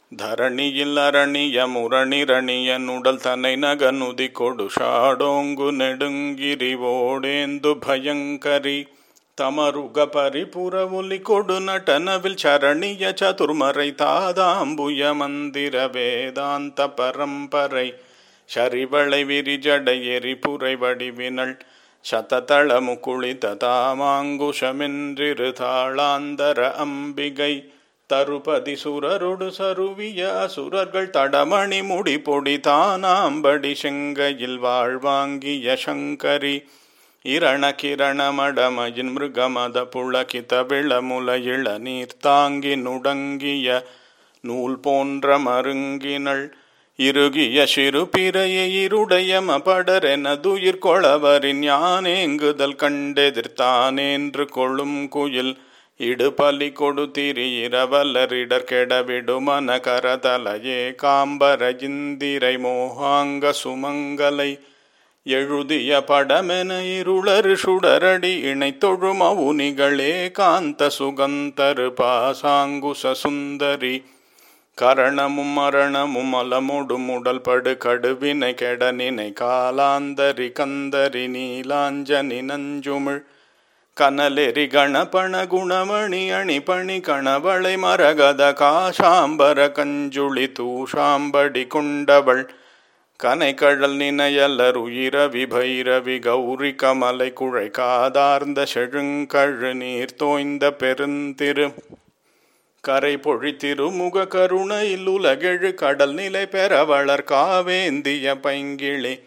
ಧರಣಿயில் அரணிய முரணிரணிய நுடல் தன்னை நகனுதி கொடுஷாடோங்கு நெடுங்கிரி ஓடேந்து ಭಯಂಕರಿ ತಮರುಗ ಪರಿಪುರ ಒಲಿ ಕೊಡು ನಟನವಿಲ್ ಚರಣಿಯ ಚತುರ್ಮರೈ ತಾದಾಂಬುಯ ಮಂದಿರ ವೇದಾಂತ ಪರಂಪரை ಶರಿವளை விரிஜடை எரிபுரை வடிவினள் சததள முகுளித தாமாங்குஷமென்றிரு தாளாந்தர அம்பிகை தருபதி சுரரொடு சருவிய அசுரர்கள் தடமணி முடி பொடி தானாம்படி செங்கையில் வாழ்வாங்கிய சங்கரி இரண கிரண மடமயின் மிருகமத புளகித விளமுல இளநீர் தாங்கி நுடங்கிய நூல் போன்ற மருங்கினள் இறுகிய சிறு பிறைய இருடைய மபடரெனதுயிர் கொளவரின் யானேங்குதல் கண்டெதிர்த்தானேன்று கொள்ளும் குயில் இடுபலி கொடுத்திரி இரவலரிடர் கெடவிடுமன கரதலையே காம்பர இந்திரை மோகாங்க சுமங்கலை எழுதிய படமென இருளறு சுடரடி இணை தொழுமவுனிகளே காந்த சுகந்தரு பாசாங்குச சுந்தரி கரணமும் மரணமும் அலமுடும் உடல் படு கடுவினை கெட நினை காலாந்தரி கந்தரி நீலாஞ்சனி நஞ்சுமிழ் கனலெரி கணபண குணமணி அணி பணி கணவளை மரகத காஷாம்பர கஞ்சுளி தூஷாம்படி கொண்டவள் கனை கழல் நினையலர் உயிரவி பைரவி கௌரி கமலை குழை காதார்ந்த செழுங்கழு நீர் தோய்ந்த பெருந்திரு கரை பொழி திருமுக கருணையில் உலகெழு கடல் நிலை பெற வளர் காவேந்திய பைங்கிளி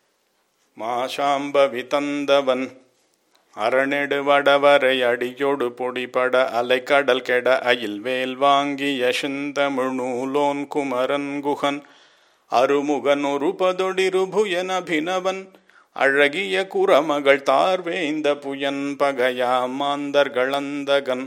மாஷாம்பவி தந்தவன் அரணெடு வடவரை அடியொடு பொடிபட அலைக்கடல் கெட அயில் வேல் வாங்கிய சிந்தமிழ் நூலோன் குமரன் குகன் அருமுகன் ஒரு பதொடிருபுயன் அபினவன் அழகிய குரமகள் தார்வேந்த புயன் பகையா மாந்தர்களந்தகன்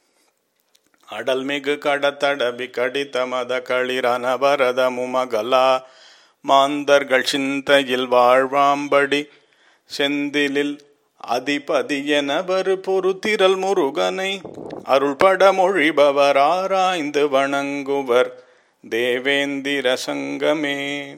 அடல்மிகு கடத்தடபி கடித மத களிரன வரத முமகலா மாந்தர்கள் சிந்தையில் வாழ்வாம்படி செந்திலில் அதிபதி என வரு பொறுத்திரல் முருகனை அருள்பட மொழிபவர் ஆராய்ந்து வணங்குவர் தேவேந்திர சங்கமே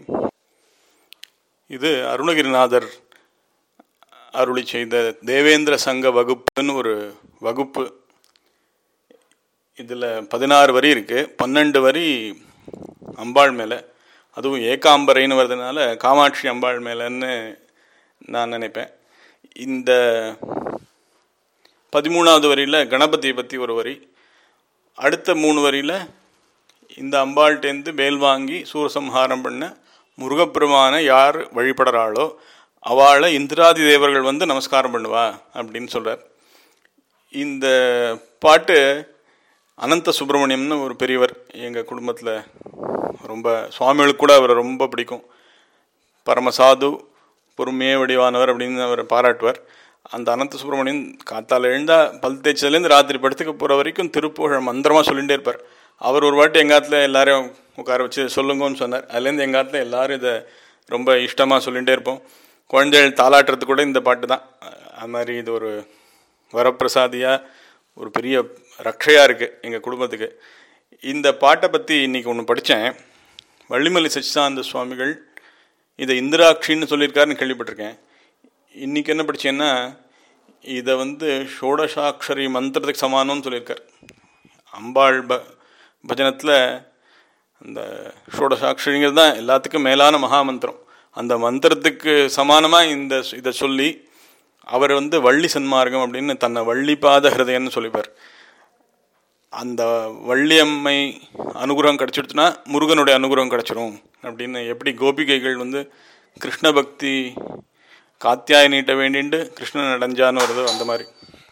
இது அருணகிரிநாதர் அருளி செய்த தேவேந்திர சங்க வகுப்புன்னு ஒரு வகுப்பு இதில் பதினாறு வரி இருக்குது பன்னெண்டு வரி அம்பாள் மேலே அதுவும் ஏகாம்பரைன்னு வர்றதுனால காமாட்சி அம்பாள் மேலேன்னு நான் நினைப்பேன் இந்த பதிமூணாவது வரியில் கணபதியை பற்றி ஒரு வரி அடுத்த மூணு வரியில் இந்த அம்பாள்கிட்டேருந்து வேல் வாங்கி சூரசம்ஹாரம் பண்ண முருகப்பெருமானை யார் வழிபடுறாளோ அவளை இந்திராதி தேவர்கள் வந்து நமஸ்காரம் பண்ணுவா அப்படின்னு சொல்கிறார் இந்த பாட்டு அனந்த சுப்பிரமணியம்னு ஒரு பெரியவர் எங்கள் குடும்பத்தில் ரொம்ப சுவாமிகளுக்கு கூட அவரை ரொம்ப பிடிக்கும் பரமசாது பொறுமையே வடிவானவர் அப்படின்னு அவர் பாராட்டுவார் அந்த அனந்த சுப்பிரமணியன் காத்தால் எழுந்தா பல் தேய்ச்சதுலேருந்து ராத்திரி படுத்துக்க போகிற வரைக்கும் திருப்புகழ் மந்திரமாக சொல்லிகிட்டே இருப்பார் அவர் ஒரு வாட்டி எங்காத்துல எல்லாரையும் உட்கார வச்சு சொல்லுங்கன்னு சொன்னார் அதுலேருந்து எங்காத்துல எல்லாரும் இதை ரொம்ப இஷ்டமாக சொல்லிகிட்டே இருப்போம் குழந்தைகள் தாளாட்டுறது கூட இந்த பாட்டு தான் அது மாதிரி இது ஒரு வரப்பிரசாதியாக ஒரு பெரிய ரக்ஷையாக இருக்குது எங்கள் குடும்பத்துக்கு இந்த பாட்டை பற்றி இன்றைக்கி ஒன்று படித்தேன் வள்ளிமலை சச்சிதானந்த சுவாமிகள் இதை இந்திராட்சின்னு சொல்லியிருக்காருன்னு கேள்விப்பட்டிருக்கேன் இன்றைக்கி என்ன படித்தேன்னா இதை வந்து ஷோடசாட்சரி மந்திரத்துக்கு சமானம்னு சொல்லியிருக்கார் அம்பாள் ப பஜனத்தில் அந்த ஷோடசாட்சரிங்கிறது தான் எல்லாத்துக்கும் மேலான மகாமந்திரம் அந்த மந்திரத்துக்கு சமானமாக இந்த இதை சொல்லி அவர் வந்து வள்ளி சன்மார்க்கம் அப்படின்னு தன்னை வள்ளிபாத ஹிருதயன்னு சொல்லிப்பார் அந்த வள்ளியம்மை அனுகிரகம் கிடச்சிடுச்சுன்னா முருகனுடைய அனுகிரகம் கிடச்சிரும் அப்படின்னு எப்படி கோபிகைகள் வந்து கிருஷ்ண பக்தி காத்தியாய நீட்ட வேண்டிண்டு கிருஷ்ணன் அடைஞ்சான்னு வருதோ அந்த மாதிரி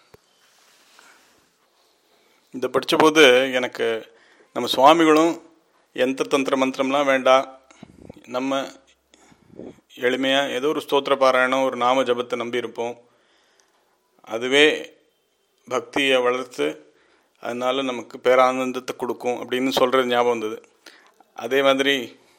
இந்த படித்தபோது எனக்கு நம்ம சுவாமிகளும் எந்த தந்திர மந்திரம்லாம் வேண்டாம் நம்ம எளிமையாக ஏதோ ஒரு ஸ்தோத்திர பாராயணம் ஒரு நாம ஜபத்தை நம்பி இருப்போம் அதுவே பக்தியை வளர்த்து அதனால் நமக்கு பேரானந்தத்தை கொடுக்கும் அப்படின்னு சொல்கிறது ஞாபகம் வந்தது அதே மாதிரி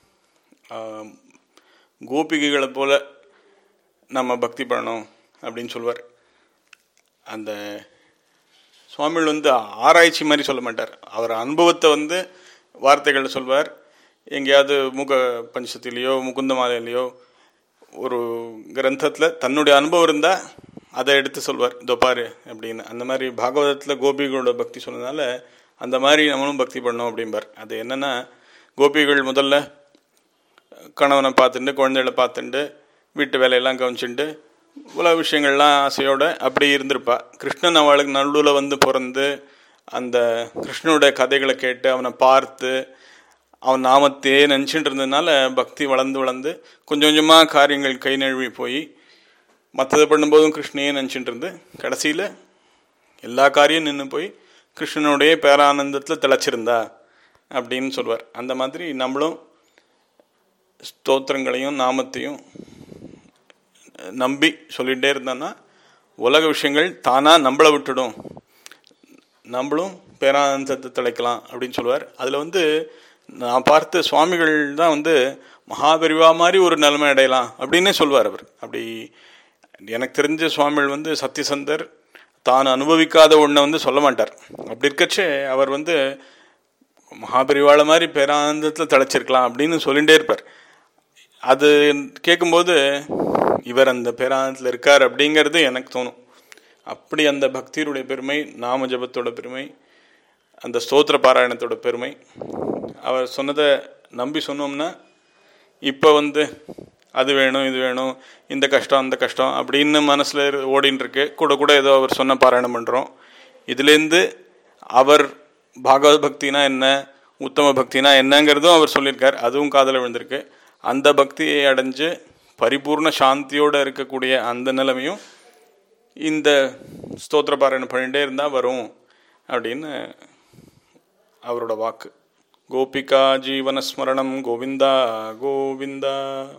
கோபிகைகளை போல் நம்ம பக்தி பண்ணணும் அப்படின்னு சொல்லுவார் அந்த சுவாமிகள் வந்து ஆராய்ச்சி மாதிரி சொல்ல மாட்டார் அவர் அனுபவத்தை வந்து வார்த்தைகள் சொல்வார் எங்கேயாவது முக பஞ்சத்திலேயோ முகுந்த மாலையிலையோ ஒரு கிரந்தத்தில் தன்னுடைய அனுபவம் இருந்தால் அதை எடுத்து சொல்வார் இதோ பாரு அப்படின்னு அந்த மாதிரி பாகவதத்தில் கோபிகளோட பக்தி சொன்னதுனால அந்த மாதிரி நம்மளும் பக்தி பண்ணோம் அப்படிம்பார் அது என்னென்னா கோபிகள் முதல்ல கணவனை பார்த்துட்டு குழந்தைகளை பார்த்துட்டு வீட்டு வேலையெல்லாம் கவனிச்சுட்டு உலக விஷயங்கள்லாம் ஆசையோடு அப்படி இருந்திருப்பா கிருஷ்ணன் அவளுக்கு நடுவில் வந்து பிறந்து அந்த கிருஷ்ணனுடைய கதைகளை கேட்டு அவனை பார்த்து அவன் நாமத்தையே நினச்சிட்டு இருந்ததுனால பக்தி வளர்ந்து வளர்ந்து கொஞ்சம் கொஞ்சமாக காரியங்கள் கை நழுவி போய் மற்றது பண்ணும்போதும் கிருஷ்ணையே நினச்சிட்டு இருந்து கடைசியில் எல்லா காரியம் நின்று போய் கிருஷ்ணனுடைய பேரானந்தத்தில் திளைச்சிருந்தா அப்படின்னு சொல்வார் அந்த மாதிரி நம்மளும் ஸ்தோத்திரங்களையும் நாமத்தையும் நம்பி சொல்லிகிட்டே இருந்தோன்னா உலக விஷயங்கள் தானாக நம்மளை விட்டுடும் நம்மளும் பேரானந்தத்தை திளைக்கலாம் அப்படின்னு சொல்லுவார் அதில் வந்து நான் பார்த்த சுவாமிகள் தான் வந்து மகாபெரிவா மாதிரி ஒரு நிலைமை அடையலாம் அப்படின்னே சொல்வார் அவர் அப்படி எனக்கு தெரிஞ்ச சுவாமிகள் வந்து சத்தியசந்தர் தான் அனுபவிக்காத ஒன்றை வந்து சொல்ல மாட்டார் அப்படி இருக்கச்சே அவர் வந்து மகாபெரிவாள மாதிரி பேரானந்தத்தில் திளைச்சிருக்கலாம் அப்படின்னு சொல்லிகிட்டே இருப்பார் அது கேட்கும்போது இவர் அந்த பேரானந்தத்தில் இருக்கார் அப்படிங்கிறது எனக்கு தோணும் அப்படி அந்த பக்தியுடைய பெருமை நாம ஜபத்தோட பெருமை அந்த ஸ்தோத்திர பாராயணத்தோட பெருமை அவர் சொன்னதை நம்பி சொன்னோம்னா இப்போ வந்து அது வேணும் இது வேணும் இந்த கஷ்டம் அந்த கஷ்டம் அப்படின்னு மனசில் ஓடின்னு இருக்கு கூட கூட ஏதோ அவர் சொன்ன பாராயணம் பண்ணுறோம் இதுலேருந்து அவர் பாகவத் பக்தினா என்ன உத்தம பக்தினா என்னங்கிறதும் அவர் சொல்லியிருக்கார் அதுவும் காதல விழுந்திருக்கு அந்த பக்தியை அடைஞ்சு பரிபூர்ண சாந்தியோடு இருக்கக்கூடிய அந்த நிலைமையும் இந்த ஸ்தோத்திர பாராயணம் பண்ணிகிட்டே இருந்தால் வரும் அப்படின்னு அவரோட வாக்கு கோபிகா ஜீவனஸ்மரணம் கோவிந்தா கோவிந்தா